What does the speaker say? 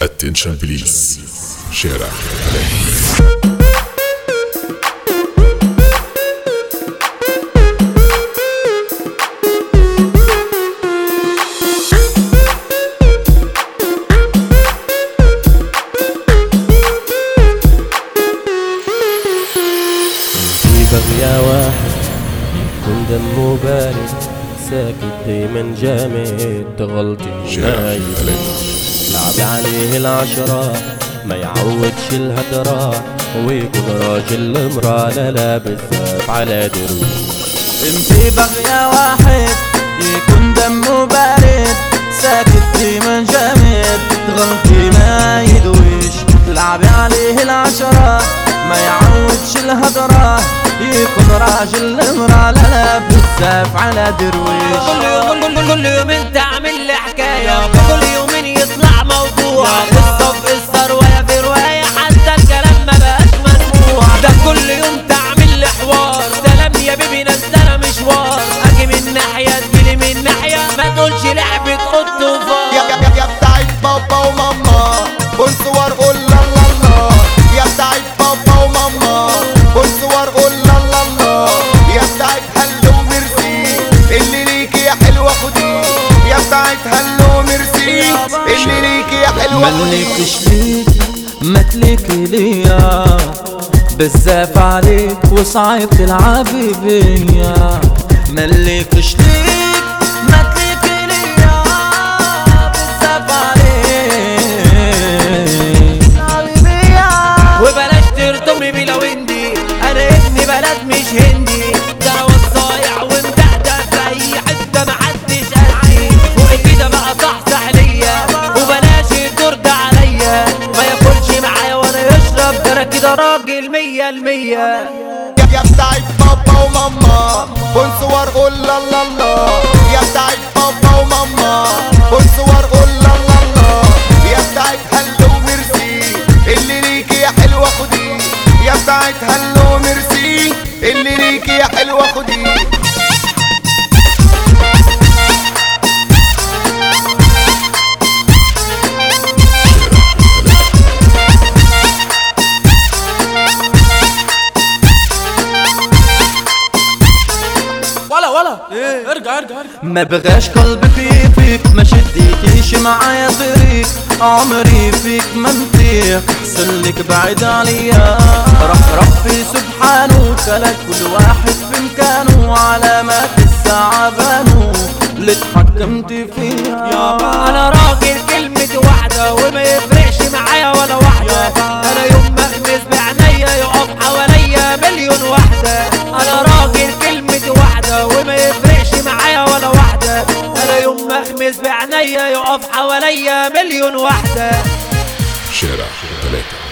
اتنشن بليز شارع ثلاثة في بغيا واحد يكون دمه بارد ساكت دايما جامد غلطي شارع نايم ثلاثة لعب عليه العشرة ما يعودش الهدرة ويكون راجل مرة لا لا بالذات على دروب في بغيا واحد يكون دمه بارد ساكت ديما جامد غلطي ما يدويش لعبي عليه العشرة ما يعودش الهدرة يكون راجل مرة لا لا بالزاف على درويش كل يوم كل, كل يومين تعمل لي حكاية كل يومين يطلع موضوع قصة في قصة رواية في رواية حتى الكلام ما بقاش مسموع ده كل يوم تعمل لي حوار سلام يا بيبي ناس ده انا مشوار اجي من ناحية تجيلي من ناحية ما تقولش لعبة قط يا وفار يا يا يا بتاعت بابا وماما قول صور قول لا لا لا يا بتاعت بابا وماما قول صور قول لا لا لا يا بتاعت هلو ميرسي اللي ليكي يا حلوة خدي يا بتاعت هلو ميرسي اللي ليكي يا حلوة خدي ملكش ليك ما تليكي ليا بالزاف عليك وصعب تلعبي بيا ملكش ليك ما تليكي ليا بالزاف عليك تلعبي بيا وبلاش ترتمي بلا ويندي انا ابني بلد مش هندي ده انا وصايع ومدقدق في اي حته محدش قدي فوق كده بقى صحصح ليا وبلاش الدور ده عليا ما ياكلش معايا ولا يشرب ده انا كده راجل مية المية يا يا بتاعت بابا وماما قول صور قول لا لا لا يا بتاعت بابا وماما قول صور قول لا لا لا يا بتاعت هلو ميرسي اللي ليكي يا حلوة خدي يا بتاعت هلو ميرسي اللي ليكي يا حلوة خدي ولا ولا ايه ارجع ارجع ارجع ما بغاش قلبي فيك ما شديتيش معايا طريق عمري فيك ما نطيق احسن لك بعيد عليا رح ربي سبحانه خلق كل واحد في مكانه علامات الساعة بانوا اللي اتحكمت فيها يابا انا راجل كلمة واحدة وما يفرقش معايا ولا واحدة انا يوم ما اغمز بعينيا يقف حواليا مليون واحدة انا راجل كلمة واحدة وما يفرقش معايا ولا واحدة انا يوم ما اغمز بعينيا يقف حواليا مليون واحدة شارع ثلاثة